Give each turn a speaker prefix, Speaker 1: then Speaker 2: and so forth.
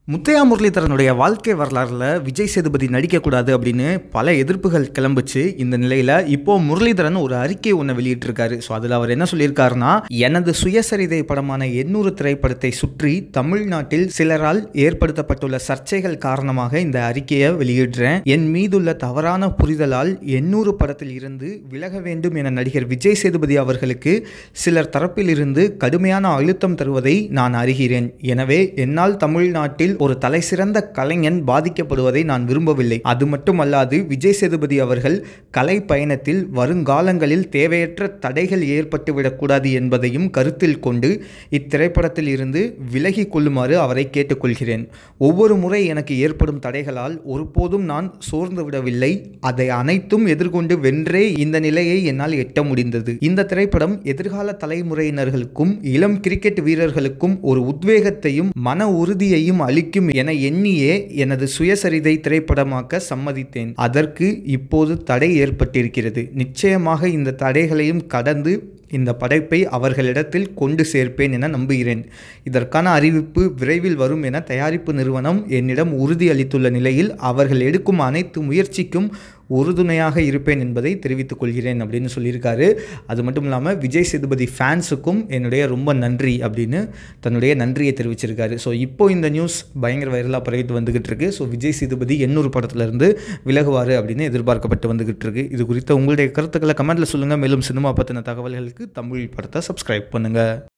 Speaker 1: முத்தையா முரளிதரனுடைய வாழ்க்கை வரலாறுல விஜய் சேதுபதி நடிக்கக்கூடாது அப்படின்னு பல எதிர்ப்புகள் கிளம்புச்சு இந்த நிலையில இப்போ முரளிதரன் ஒரு அறிக்கை ஒன்று வெளியிட்டிருக்காரு ஸோ அதில் அவர் என்ன சொல்லியிருக்காருன்னா எனது சுயசரிதை படமான எண்ணூறு திரைப்படத்தை சுற்றி தமிழ்நாட்டில் சிலரால் ஏற்படுத்தப்பட்டுள்ள சர்ச்சைகள் காரணமாக இந்த அறிக்கையை வெளியிடுறேன் என் மீதுள்ள தவறான புரிதலால் எண்ணூறு படத்தில் இருந்து விலக வேண்டும் என நடிகர் விஜய் சேதுபதி அவர்களுக்கு சிலர் தரப்பில் இருந்து கடுமையான அழுத்தம் தருவதை நான் அறிகிறேன் எனவே என்னால் தமிழ்நாட்டில் ஒரு தலைசிறந்த கலைஞன் பாதிக்கப்படுவதை நான் விரும்பவில்லை அது மட்டுமல்லாது விஜய் சேதுபதி அவர்கள் கலை பயணத்தில் வருங்காலங்களில் தேவையற்ற தடைகள் ஏற்பட்டுவிடக்கூடாது என்பதையும் கருத்தில் கொண்டு இத்திரைப்படத்தில் இருந்து விலகி கொள்ளுமாறு அவரை கேட்டுக்கொள்கிறேன் ஒவ்வொரு முறை எனக்கு ஏற்படும் தடைகளால் ஒருபோதும் நான் சோர்ந்து விடவில்லை அதை அனைத்தும் எதிர்கொண்டு வென்றே இந்த நிலையை என்னால் எட்ட முடிந்தது இந்த திரைப்படம் எதிர்கால தலைமுறையினர்களுக்கும் இளம் கிரிக்கெட் வீரர்களுக்கும் ஒரு உத்வேகத்தையும் மன உறுதியையும் அளிக்கும் என எண்ணியே எனது சுயசரிதை திரைப்படமாக்க சம்மதித்தேன் அதற்கு இப்போது தடை ஏற்பட்டிருக்கிறது நிச்சயமாக இந்த தடைகளையும் கடந்து இந்த படைப்பை அவர்களிடத்தில் கொண்டு சேர்ப்பேன் என நம்புகிறேன் இதற்கான அறிவிப்பு விரைவில் வரும் என தயாரிப்பு நிறுவனம் என்னிடம் உறுதி அளித்துள்ள நிலையில் அவர்கள் எடுக்கும் அனைத்து முயற்சிக்கும் உறுதுணையாக இருப்பேன் என்பதை தெரிவித்துக் கொள்கிறேன் அப்படின்னு சொல்லியிருக்காரு அது மட்டும் இல்லாமல் விஜய் சேதுபதி ஃபேன்ஸுக்கும் என்னுடைய ரொம்ப நன்றி அப்படின்னு தன்னுடைய நன்றியை தெரிவிச்சிருக்காரு ஸோ இப்போ இந்த நியூஸ் பயங்கர வைரலாக பரவிட்டு வந்துகிட்டு இருக்கு ஸோ விஜய் சேதுபதி எண்ணூறு படத்துலேருந்து விலகுவார் அப்படின்னு எதிர்பார்க்கப்பட்டு வந்துகிட்டு இருக்கு இது குறித்த உங்களுடைய கருத்துக்களை கமெண்ட்டில் சொல்லுங்கள் மேலும் சினிமா பற்றின தகவல்களுக்கு தமிழ் படத்தை சப்ஸ்கிரைப் பண்ணுங்கள்